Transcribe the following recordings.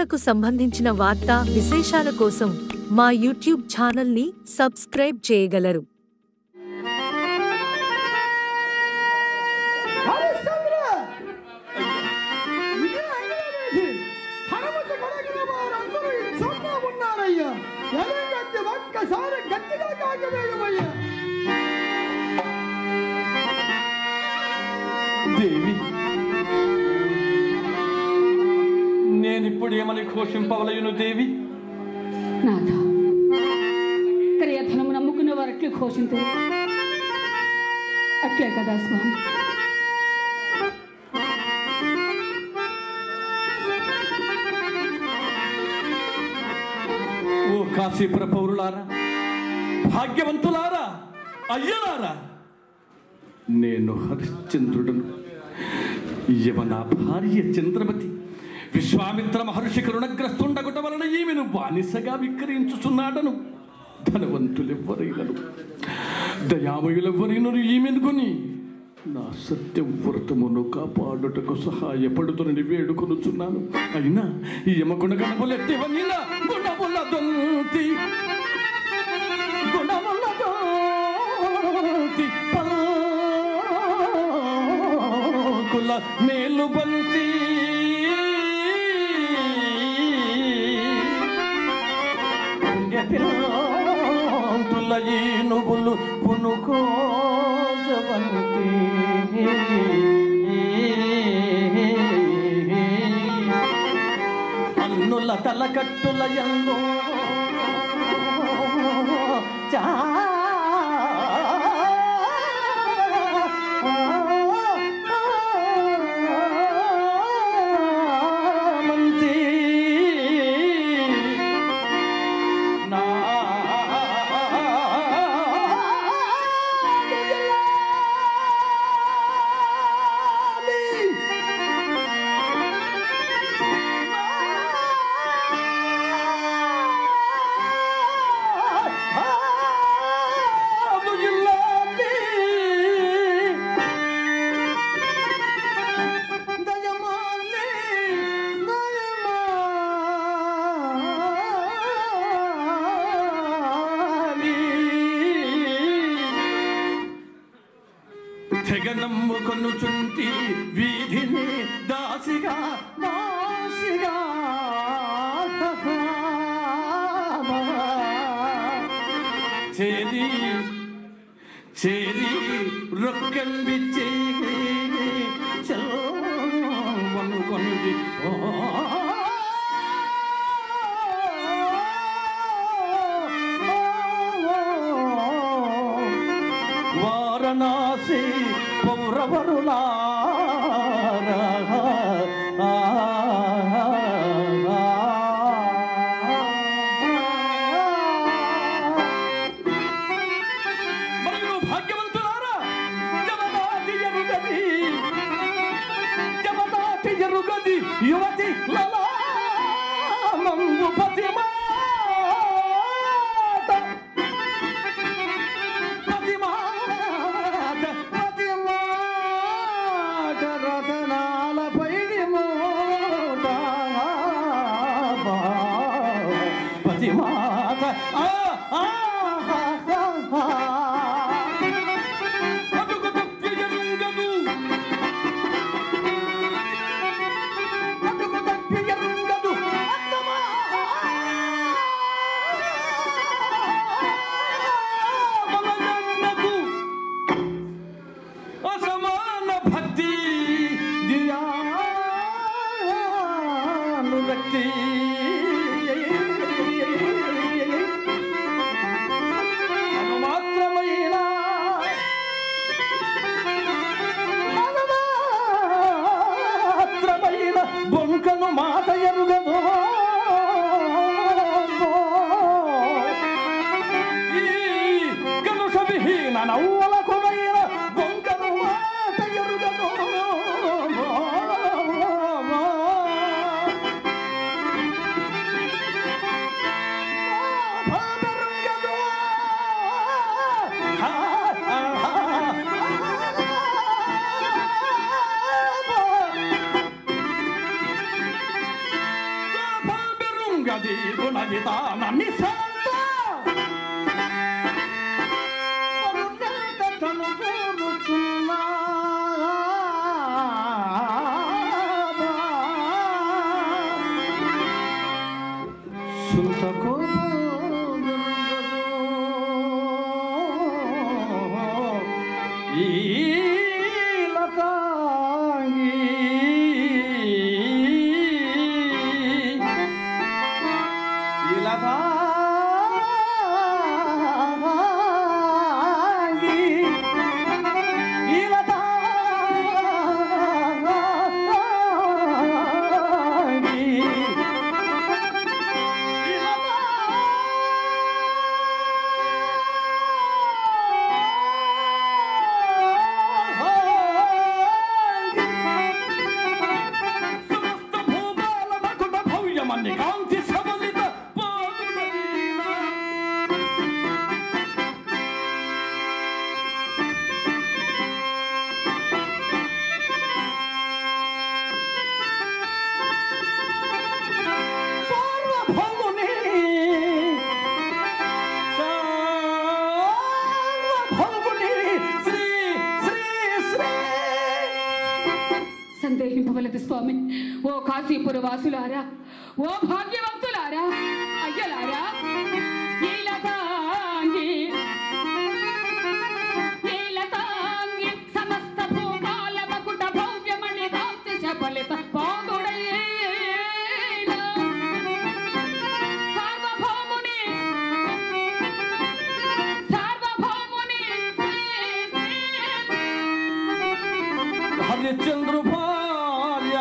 స్త్రీలకు సంబంధించిన వార్తా విశేషాల కోసం మా యూట్యూబ్ ఛానల్ని సబ్స్క్రైబ్ చేయగలరు హరిశ్చంద్ర ఇదే అంగళవేసి హనుమతి కొడగిన వారందరూ ఈ చోట ఉన్నారయ్యా ఎలుగెత్తి ఒక్కసారి గట్టిగా కాకివేయమయ్యా దేవి నేనిప్పుడు ఏమని ఘోషింపవలయును దేవి నాథ క్రియధనము నమ్ముకున్న వారు అట్లే ఘోషించు అట్లే కదా స్వామి ఓ కాశీపుర పౌరులారా భాగ్యవంతులారా అయ్యలారా నేను హరిశ్చంద్రుడను ఇవ నా భార్య చంద్రమతి విశ్వామిత్ర మహర్షికి రుణగ్రస్తుండగుట వలన ఈమెను బానిసగా విక్రయించుచున్నాడను ధనవంతులెవ్వరైనను దయామయులెవ్వరైనను ఈమెను కొని నా సత్యవ్రతమును కాపాడుటకు సహాయపడుతునని వేడుకొనుచున్నాను అయినా ఈ యమగుణ గణములెట్టివనిన గుణముల దొంతి గుణముల దొంతి పలుకుల మేలు బంతి పుణ్యపిరాంతుల ఏనుగులు పునుకోజవంతి అన్నుల తలకట్టుల ఎందో చామంతి నా దయమాలి దయమాలి తెగ నమ్ముకొనుచుంటి వీధిని దాసిగా దాసిగా చేరి చేరి రొక్కంబిచ్చి చల్వను కొనుడి ఓ వారణాసి పౌరవరులారా మరియు భాగ్యవంతులారా జమదాటి ఎరుగది జమదాటి ఎరుగది యువతి లలామంబు పతిమా ప్రతి మాట రతనాలపై విధానాన్ని శాంత వరుణేత తను కోరుచున్నాడా. సుతకో ఈ లతాంగి ఈ లతాంగి ఈ లతాంగి కాంతి సమలిత సార్వభౌముని సార్వభౌముని శ్రీ శ్రీ శ్రీ సందేహింపవలదు స్వామి ఓ కాశీపుర వాసులారా ఓ భాగ్యవంతులారా అయ్యలారా ఈ లతాంగి, ఈ లతాంగి సమస్త భూపాల మకుట భవ్యమణి కాంతి శబలిత పాదుడైన సార్వభౌముని సార్వభౌముని శ్రీ శ్రీ హరిచంద్రు భార్య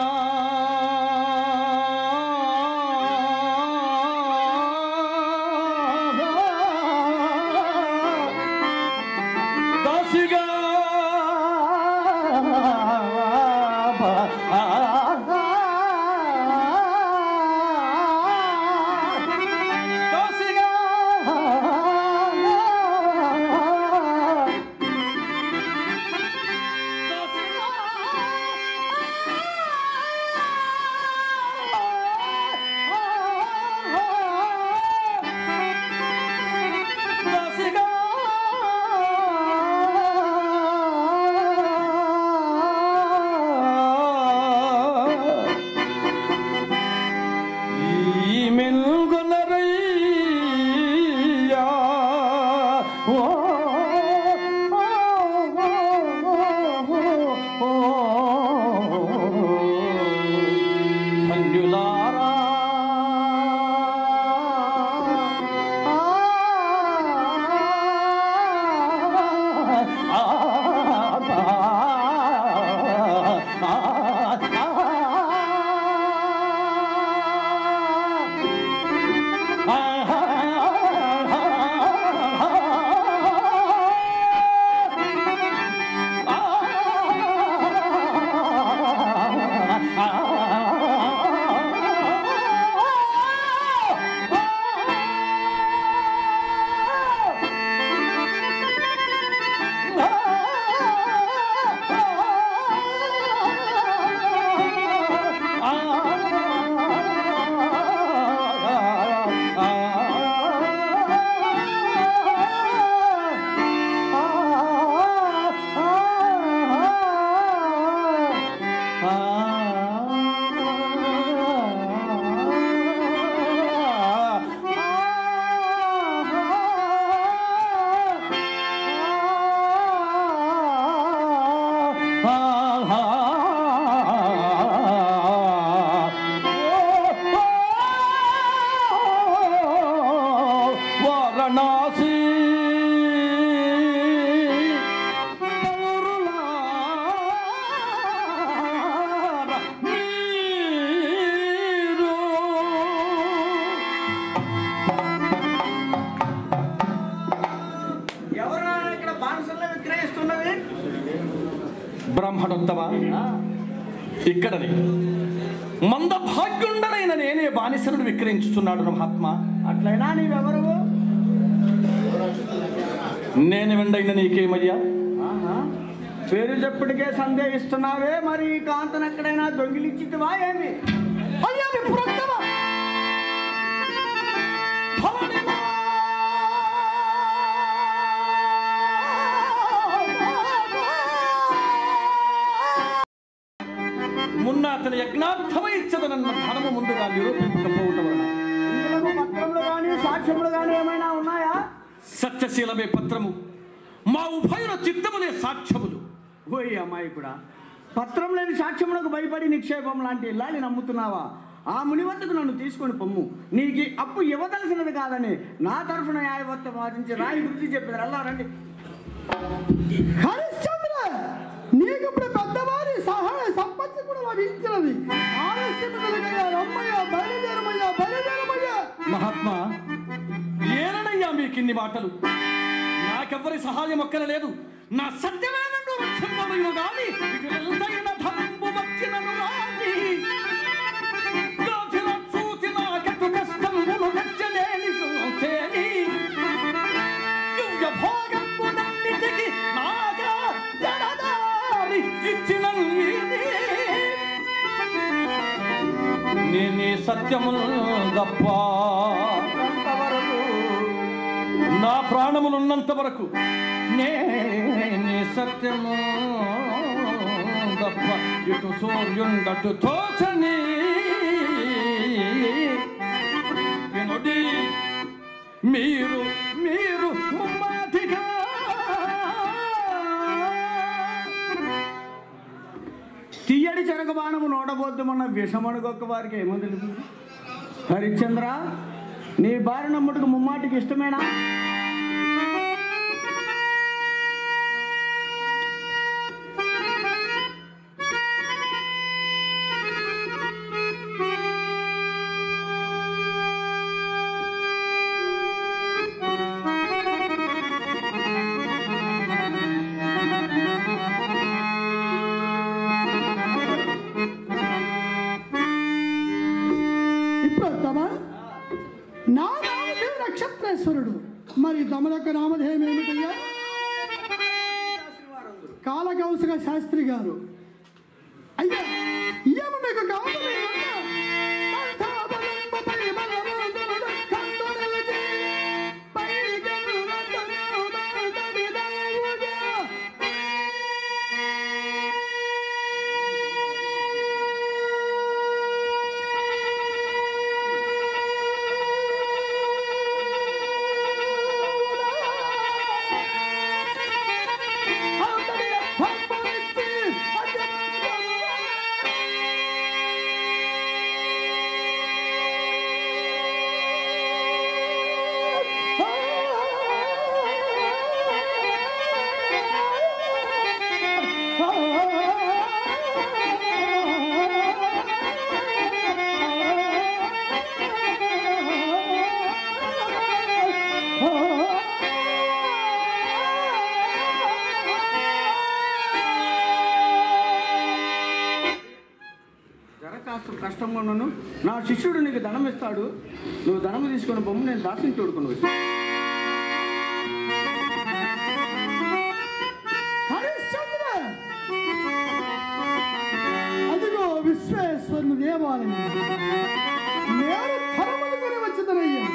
దాసిగా దాసిగా ఈ మెల్గొనరయ్యా ఓ ధన్యులారా వారణాసి పౌరులార మీరు ఎవరు ఇక్కడ బానిసల్లో విక్రయిస్తున్నది బ్రాహ్మణోత్తమ ఇక్కడని మంద భాగ్యుండనైన నేనే బానిసలను విక్రయించుతున్నాడు మహాత్మా అట్లయినా నీవెవరు నేను వెండైన నీకేమయ్యా ఆహా. పేరు చెప్పుడికే సందేహిస్తున్నావే మరి ఈ కాంతను ఎక్కడైనా దొంగిలించితివా ఏమి అయ్యా విప్రోత్తమ! భవనిలో మున్న అతని యజ్ఞార్థమై ఇచ్చదనన్న ధనము ముందుగా నిరూపింపకపోవటం వలన ఇందులో పత్రంలో కానీ సాక్ష్యములు కానీ ఏమైనా ఉన్నాయా సత్యశీలమే పత్రము మా ఉభయుల చిత్తములే సాక్ష్యములు ఓయ్ అమ్మాయి కూడా పత్రం లేని సాక్ష్యములకు భయపడి నిక్షేపం లాంటి ఇల్లాలి నమ్ముతున్నావా ఆ ముని వద్దకు నన్ను తీసుకొని పొమ్ము నీకు ఈ అప్పు ఇవ్వదలసినది కాదని నా తరఫున న్యాయవత్త వాదించి రాయి గుర్తి చెప్పారు అల్లా రండి హరిశ్చంద్ర నీకు ఇప్పుడు పెద్దవారి సహాయ సంపత్తి కూడా లభించినది ఆలస్యం కలగయ్యా రమ్మయ్య బయలుదేరమయ్యా బయలుదేరమయ్యా మహాత్మా ఏలనయ్యా మీకిన్ని మాటలు నాకెవ్వరి సహాయం ఒక్కరలేదు నా సత్యమేనందు రక్షణమయును గాని మిగులెంతైన ధనంబు వచ్చినను రాని. గాథల చూచి నాకెంత కష్టములు నచ్చలేని తేని. దివ్య భోగంబునన్నిటికీ నాగా జడదారి ఇచ్చిన నీది. నేనే సత్యములు తప్ప అంతవరకు నా ప్రాణములున్నంత వరకు నేనే సత్యము తప్ప ఇటు సూర్యుండటు తోచని వినుడి మీరు మీరు ముమ్మాటిగా తీయడి చెరక బాణము నోడబోద్దుమన్న విషమణుగొక్క వారికి ఏమో తెలుసు హరిశ్చంద్ర నీ భార్య నమ్ముడికి ముమ్మాటికి ఇష్టమేనా ఇప్పుడు వద్దామా నా నామధేయం నక్షత్రేశ్వరుడు మరి తమలొక్క నామధేయం ఏమిటయ్యా కాలకౌశిక శాస్త్రి గారు అయ్యా ఇయ్యమ మీకు కావాలి జర కాస్త కష్టంగా ఉన్నాను నా శిష్యుడు నీకు ధనం ఇస్తాడు నువ్వు ధనం తీసుకుని బొమ్మ నేను దాసిని తోడుకుని వచ్చి హరిశ్చంద్ర అదిగో విశ్వేశ్వరుని దేవాలయం నేను ధనములుకొని వచ్చిదనయ్యా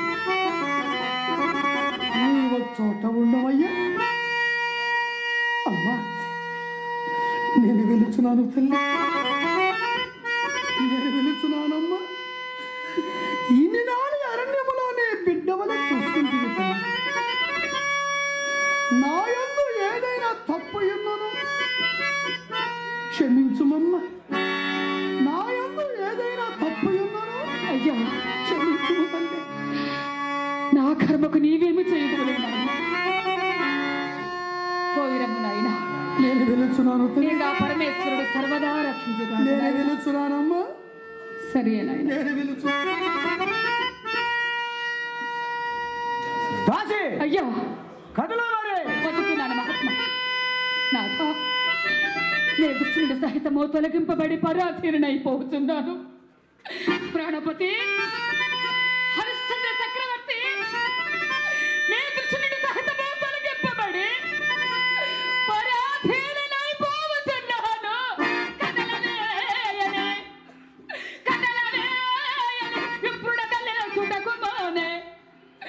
నీవు చోట ఉండవయ్యా అమ్మా నేను వెలుచున్నాను తల్లి నేను వెలుచున్నానమ్మా ఇన్ని నాడు అరణ్యములోనే బిడ్డవల చూసుకుంటుంది తల్లి నా యందు ఏదైనా తప్పు ఉన్నను క్షమించుమమ్మ నా యందు ఏదైనా తప్పు ఉన్నను అయ్యా క్షమించుము తల్లి నా కర్మకు నీవేమి చేయగలవు నాయనా పోయిరమ్ము నాయనా నేను వెలుచున్నాను తల్లి నీకు ఆ పరమేశ్వరుడు సర్వదా రక్షించుగా నేను వెలుచున్నానమ్మా సరే నాయన నేను వెలుచు దాసి అయ్యా కథలో మరి బతుకున్నాను మహాత్మ నాథ నే దుష్టుడి సహితము తొలగింపబడి పరాధీనైపోతున్నాను ప్రాణపతి హరిశ్చంద్ర చక్రవర్తి నే దుష్టుడి సహితము తొలగింపబడి పరాధీనైపోతున్నాను కదలనేయనే కదలనేయనే ఇప్పుడు కదలే చూడకుమానే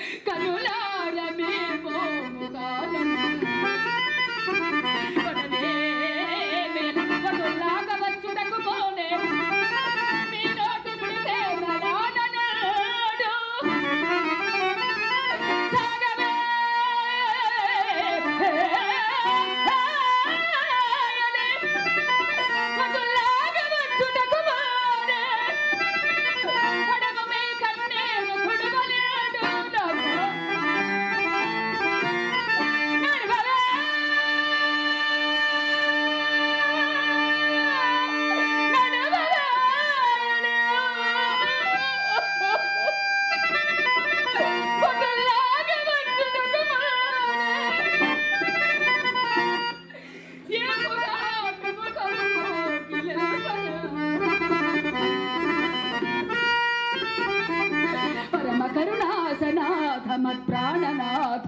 మత్ప్రాణనాథ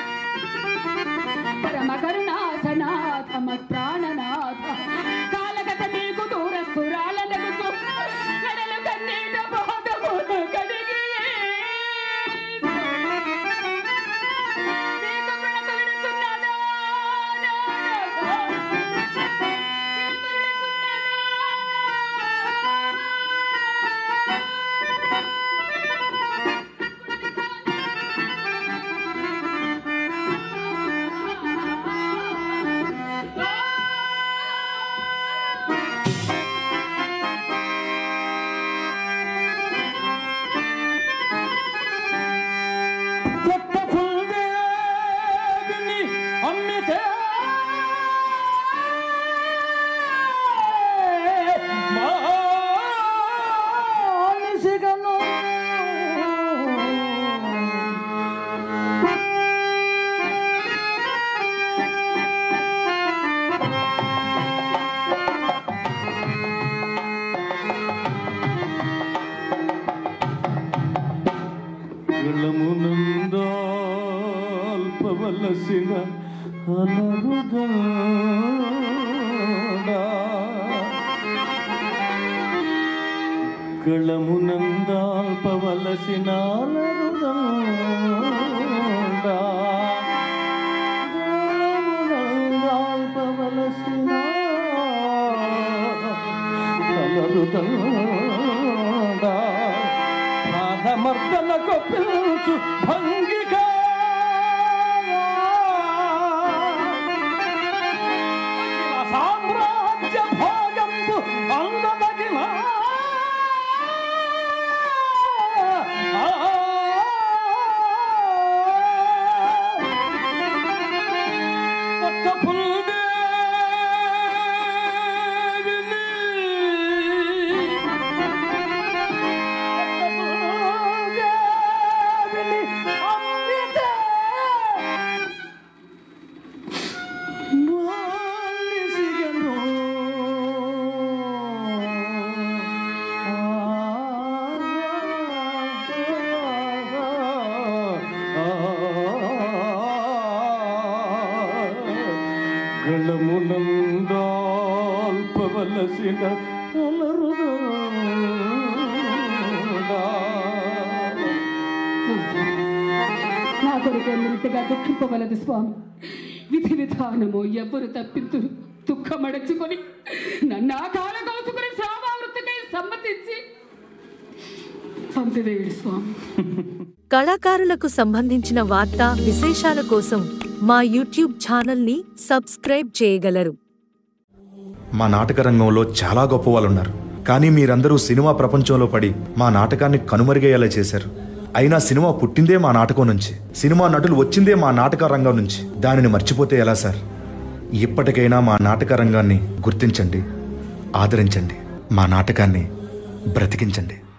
పరమ కరుణాసనాథ మత్ప్రాణనాథ కాలగత నీకు దూరస్థురాలనగుచు వెడలు కన్నీట బోధమును కడిగి నీకు ప్రణత విడుచున్నదా కొత్త ఫుల్దేవిని అమ్మితే మానసిగను విళమునందాల్పవలసిన అలరుదా కళమునందాల్పవలసిన అలరుదా కళమునందాల్పవలసిన అలరుదా ప్రాణమర్దనకు పిలుచు భంగిక సామ్రాజ్య భోగంబు అందదగిన ఒక్క ఫుల్దేవిని గళమునందాల్పవలసిన అలరుదా నా కొరకు ఎంతగా దుఃఖింపవలదు స్వామి విధి విధానము ఎవరు తప్పింతురు దుఃఖమడచుకొని నన్ను ఆ కాల కోసుకుని శ్రామావృతికై సమ్మతించి పంపివేయుడు స్వామి కళాకారులకు సంబంధించిన వార్తా విశేషాల కోసం మా యూట్యూబ్ ఛానల్ని సబ్స్క్రైబ్ చేయగలరు మా నాటక రంగంలో చాలా గొప్ప వాళ్ళు ఉన్నారు కానీ మీరందరూ సినిమా ప్రపంచంలో పడి మా నాటకాన్ని కనుమరుగయ్యేలా చేశారు అయినా సినిమా పుట్టిందే మా నాటకం నుంచి సినిమా నటులు వచ్చిందే మా నాటక రంగం నుంచి దానిని మర్చిపోతే ఎలా సార్ ఇప్పటికైనా మా నాటక రంగాన్ని గుర్తించండి ఆదరించండి మా నాటకాన్ని బ్రతికించండి